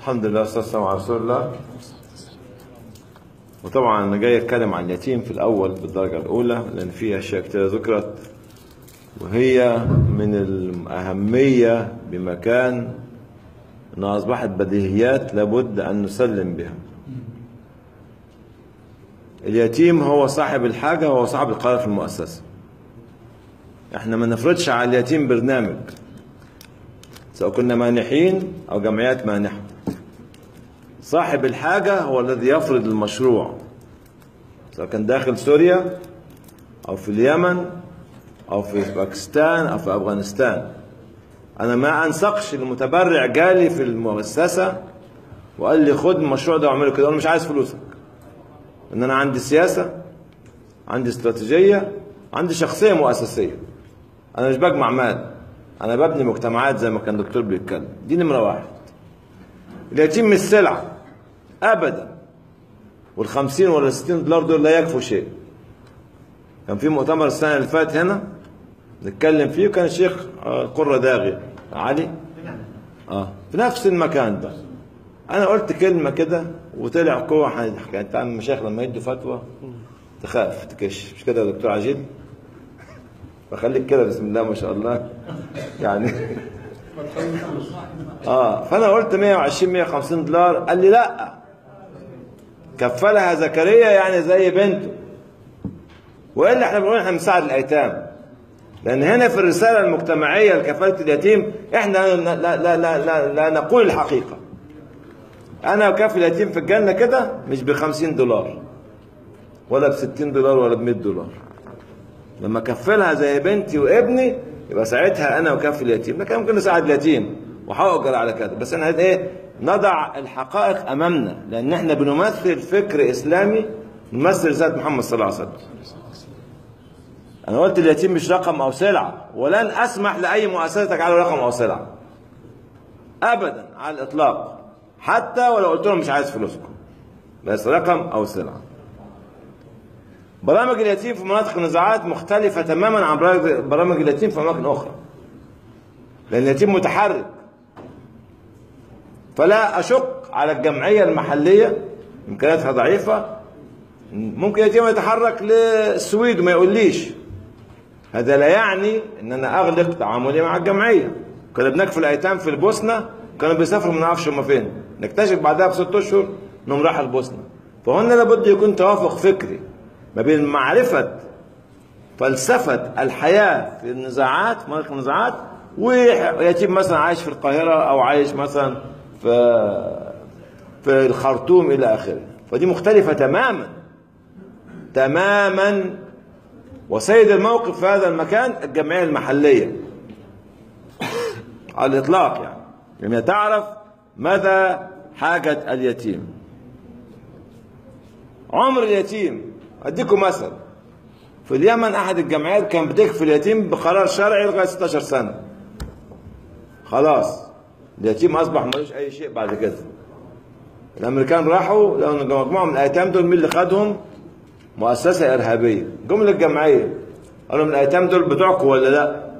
الحمد لله والصلاة والسلام على رسول الله وطبعا أنا جاي أتكلم عن اليتيم في الأول بالدرجة الأولى لأن فيها أشياء كتير ذكرت وهي من الأهمية بمكان أنها أصبحت بديهيات لابد أن نسلم بها اليتيم هو صاحب الحاجة هو صاحب القرار في المؤسسة احنا ما نفرضش على اليتيم برنامج سواء كنا مانحين أو جمعيات مانحة صاحب الحاجة هو الذي يفرض المشروع سواء كان داخل سوريا أو في اليمن أو في باكستان أو في أفغانستان أنا ما أنسقش المتبرع جالي في المؤسسة وقال لي خد المشروع ده واعمله كده أنا مش عايز فلوسك إن أنا عندي سياسة عندي استراتيجية عندي شخصية مؤسسية أنا مش بجمع مال أنا ببني مجتمعات زي ما كان الدكتور بيتكلم دي نمرة واحد اليتيم مش سلعة أبدا والخمسين ولا الستين دولار دول لا يكفوا شيء كان في مؤتمر السنة اللي فاتت هنا نتكلم فيه وكان الشيخ قرة داغي علي اه في نفس المكان ده انا قلت كلمة كده وطلع قوة حكاية انت عم المشايخ لما يدوا فتوى تخاف تكش مش كده يا دكتور عجيل فخليك كده بسم الله ما شاء الله يعني اه فانا قلت 120 150 دولار قال لي لا كفلها زكريا يعني زي بنته والا احنا بنقول احنا بنساعد الايتام لان هنا في الرساله المجتمعيه لكفاله اليتيم احنا لا لا لا لا, لا, لا نقول الحقيقه انا كافل اليتيم في الجنه كده مش ب 50 دولار ولا ب 60 دولار ولا ب 100 دولار لما كفلها زي بنتي وابني يبقى ساعتها انا وكافل اليتيم لكن ممكن نساعد اليتيم وهأجر على كده بس انا ايه نضع الحقائق امامنا لان احنا بنمثل فكر اسلامي نمثل ذات محمد صلى الله عليه وسلم انا قلت اليتيم مش رقم او سلعه ولن اسمح لاي مؤسسه تجعله رقم او سلعه ابدا على الاطلاق حتى ولو قلت لهم مش عايز فلوسكم بس رقم او سلعه برامج اليتيم في مناطق النزاعات مختلفة تماما عن برامج اليتيم في أماكن أخرى لأن اليتيم متحرك فلا أشق على الجمعية المحلية إمكانياتها ضعيفة ممكن اليتيم يتحرك للسويد وما يقوليش هذا لا يعني ان انا اغلق تعاملي مع الجمعيه كنا بنكفل ايتام في البوسنه كانوا بيسافروا ما نعرفش هم فين نكتشف بعدها بست اشهر انهم راحوا البوسنه فهنا لابد يكون توافق فكري ما بين معرفه فلسفه الحياه في النزاعات مناطق النزاعات ويتيم مثلا عايش في القاهره او عايش مثلا في في الخرطوم الى اخره فدي مختلفه تماما تماما وسيد الموقف في هذا المكان الجمعيه المحليه على الاطلاق يعني لم تعرف مدى حاجه اليتيم عمر اليتيم اديكم مثل في اليمن احد الجمعيات كان بتكفي اليتيم بقرار شرعي لغايه 16 سنه خلاص اليتيم اصبح ملوش اي شيء بعد كده الامريكان راحوا لقوا مجموعه من الايتام دول مين اللي خدهم مؤسسه ارهابيه جم للجمعيه قالوا من الايتام دول بتوعكم ولا لا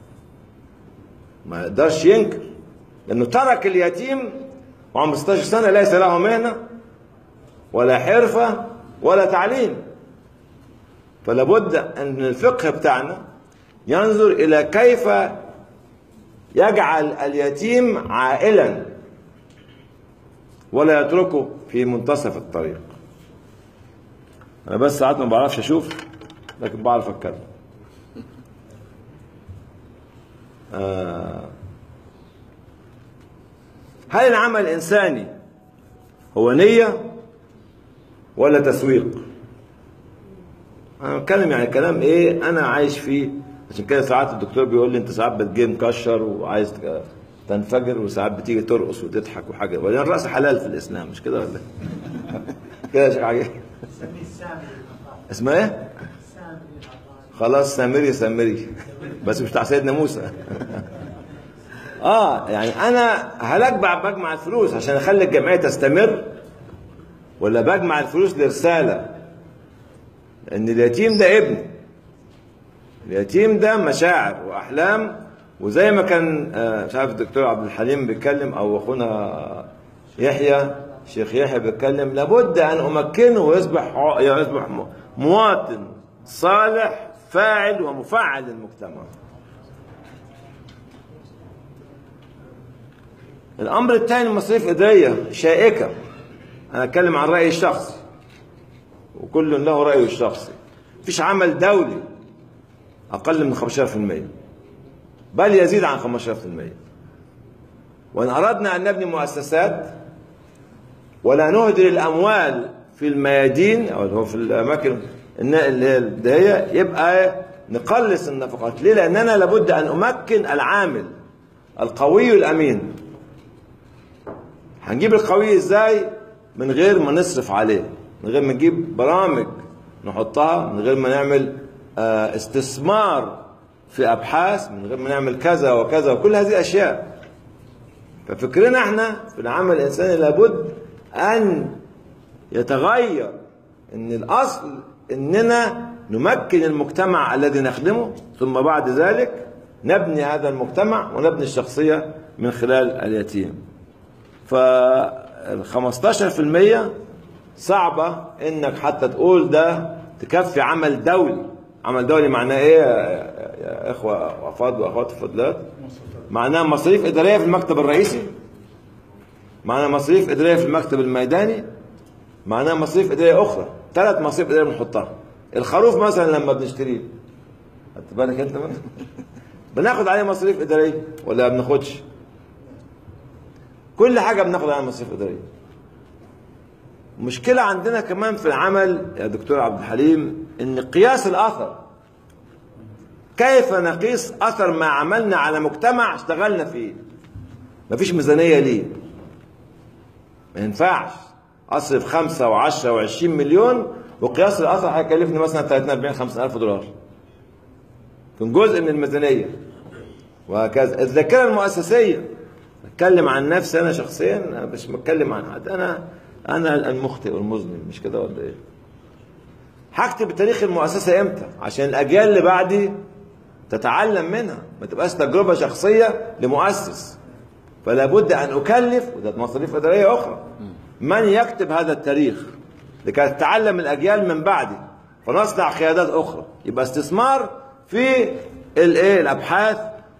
ما يقدرش ينكر لانه ترك اليتيم وعمر 16 سنه ليس له مهنه ولا حرفه ولا تعليم فلا بد ان الفقه بتاعنا ينظر الى كيف يجعل اليتيم عائلا ولا يتركه في منتصف الطريق انا بس ساعات ما بعرفش اشوف لكن بعرف اتكلم آه هل العمل الانساني هو نيه ولا تسويق انا بتكلم يعني كلام ايه انا عايش فيه عشان كده ساعات الدكتور بيقول لي انت ساعات بتجي مكشر وعايز تنفجر وساعات بتيجي ترقص وتضحك وحاجه وبعدين الرقص حلال في الاسلام مش كده ولا كده يا شيخ عجيب اسمها ايه؟ خلاص سامري سامري بس مش بتاع سيدنا موسى اه يعني انا هل اجمع بجمع الفلوس عشان اخلي الجمعيه تستمر ولا بجمع الفلوس لرساله ان اليتيم ده ابن اليتيم ده مشاعر واحلام وزي ما كان مش عارف الدكتور عبد الحليم بيتكلم او اخونا يحيى شيخ يحيى بيتكلم لابد ان امكنه ويصبح ع- يصبح م- مواطن صالح فاعل ومفعل للمجتمع الامر الثاني مصاريف اداريه شائكه انا اتكلم عن رايي الشخصي وكل له رايه الشخصي مفيش عمل دولي اقل من 15% بل يزيد عن 15% وان اردنا ان نبني مؤسسات ولا نهدر الاموال في الميادين او اللي هو في الاماكن النا- اللي هي الدهيه يبقى نقلص النفقات ليه لاننا لابد ان امكن العامل القوي الامين هنجيب القوي ازاي من غير ما نصرف عليه من غير ما نجيب برامج نحطها من غير ما نعمل آه، استثمار في ابحاث من غير ما نعمل كذا وكذا وكل هذه الاشياء ففكرنا احنا في العمل الانساني لابد ان يتغير ان الاصل اننا نمكن المجتمع الذي نخدمه ثم بعد ذلك نبني هذا المجتمع ونبني الشخصيه من خلال اليتيم فال 15% صعبة انك حتى تقول ده تكفي عمل دولي عمل دولي معناه ايه يا- يا اخوة وافاض واخوات الفضلات معناه مصاريف ادارية في المكتب الرئيسي معناه مصاريف ادارية في المكتب الميداني معناه مصاريف ادارية اخرى ثلاث مصاريف ادارية بنحطها الخروف مثلا لما بنشتريه خدت بالك انت منه بناخد عليه مصاريف ادارية ولا ما بناخدش كل حاجة بناخد عليها مصاريف إدارية مشكلة عندنا كمان في العمل يا دكتور عبد الحليم إن قياس الأثر كيف نقيس أثر ما عملنا على مجتمع اشتغلنا فيه مفيش ميزانية ليه ما ينفعش أصرف خمسة وعشرة وعشرين مليون وقياس الأثر هيكلفني مثلا 30 40 50 ألف دولار كان جزء من الميزانية وهكذا الذاكرة المؤسسية اتكلم عن نفسي انا شخصيا أنا مش بتكلم عن حد انا انا المخطئ والمذنب مش كده ولا ايه هكتب تاريخ المؤسسه امتى عشان الاجيال اللي بعدي تتعلم منها ما تبقاش تجربه شخصيه لمؤسس فلا بد ان اكلف وده مصاريف اداريه اخرى من يكتب هذا التاريخ لكي تتعلم الاجيال من بعدي فنصنع قيادات اخرى يبقى استثمار في الايه الابحاث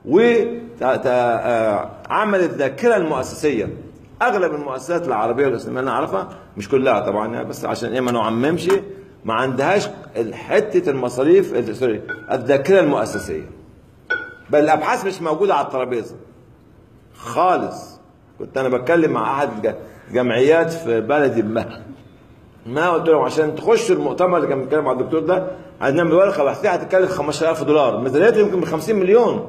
وعمل الذاكره المؤسسيه اغلب المؤسسات العربيه والاسلاميه اللي نعرفها مش كلها طبعا يعني بس عشان ايه ما نعممش ما عندهاش حته المصاريف سوري الذاكره المؤسسيه بل الابحاث مش موجوده على الترابيزه خالص كنت انا بتكلم مع احد ج- جمعيات في بلدي ما ما قلت لهم عشان تخش المؤتمر اللي كان بيتكلم مع الدكتور ده هنعمل ورقه بحثيه هتتكلف 15000 دولار ميزانيته يمكن ب 50 مليون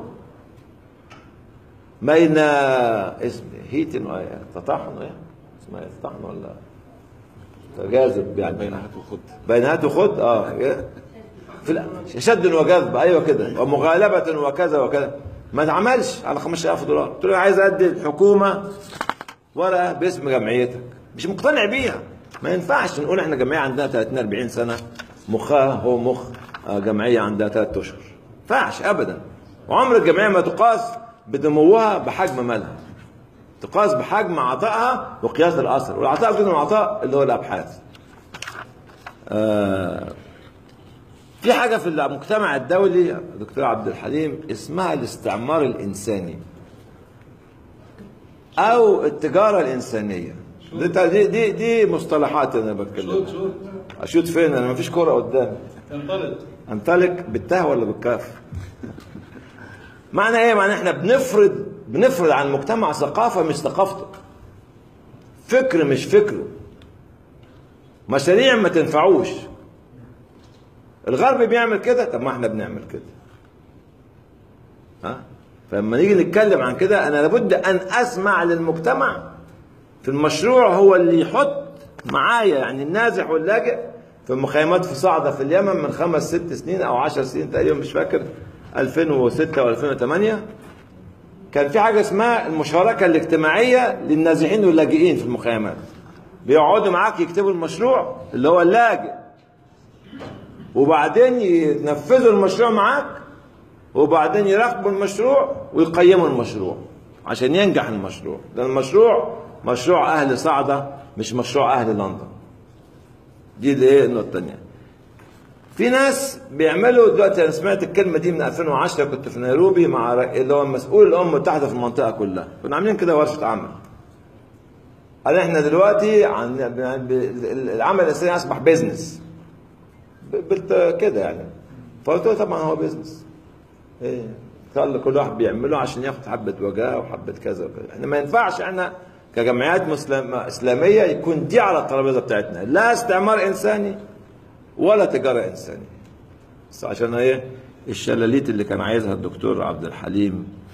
بين اسم هيتن و- تطحن ايه اسمها إيه؟ تطحن ولا تجاذب يعني بين هات وخد بين هات وخد اه في ال- شد وجذب ايوه كده ومغالبه وكذا وكذا ما اتعملش على 15000 دولار قلت له عايز ادي الحكومه ورقه باسم جمعيتك مش مقتنع بيها ما ينفعش نقول احنا جمعيه عندها 30 40 سنه مخها هو مخ آه، جمعيه عندها ثلاث اشهر ما ينفعش ابدا وعمر الجمعيه ما تقاس بدموها بحجم مالها تقاس بحجم عطائها وقياس الاثر والعطاء جزء من العطاء اللي هو الابحاث آه في حاجة في المجتمع الدولي يا دكتور عبد الحليم اسمها الاستعمار الإنساني أو التجارة الإنسانية دي دي دي, دي مصطلحات أنا بتكلم شوت شوت أشوت فين أنا مفيش كرة قدامي انطلق أنطلق بالتاء ولا بالكاف معنى إيه معنى إحنا بنفرض بنفرض على المجتمع ثقافة مش ثقافته فكر مش فكره مشاريع ما تنفعوش الغرب بيعمل كده طب ما احنا بنعمل كده ها فلما نيجي نتكلم عن كده انا لابد ان اسمع للمجتمع في المشروع هو اللي يحط معايا يعني النازح واللاجئ في مخيمات في صعدة في اليمن من خمس ست سنين او عشر سنين تقريبا مش فاكر 2006 و 2008 كان في حاجة اسمها المشاركة الاجتماعية للنازحين واللاجئين في المخيمات بيقعدوا معاك يكتبوا المشروع اللي هو اللاجئ وبعدين ينفذوا المشروع معاك وبعدين يراقبوا المشروع ويقيموا المشروع عشان ينجح المشروع لان المشروع مشروع اهل صعده مش مشروع اهل لندن دي الايه النقطه الثانيه في ناس بيعملوا دلوقتي انا سمعت الكلمه دي من 2010 كنت في نيروبي مع ر- اللي هو مسؤول الامم المتحده في المنطقه كلها كنا عاملين كده ورشه عمل قال احنا دلوقتي عن ب- ب- العمل الانساني اصبح بيزنس ب- بالت- كده يعني فقلت له طبعا هو بيزنس ايه قال كل واحد بيعمله عشان ياخد حبه وجاه وحبه كذا وكذا احنا ما ينفعش احنا كجمعيات مسلم اسلاميه يكون دي على الترابيزه بتاعتنا لا استعمار انساني ولا تجاره انسانيه بس عشان ايه الشلاليت اللي كان عايزها الدكتور عبد الحليم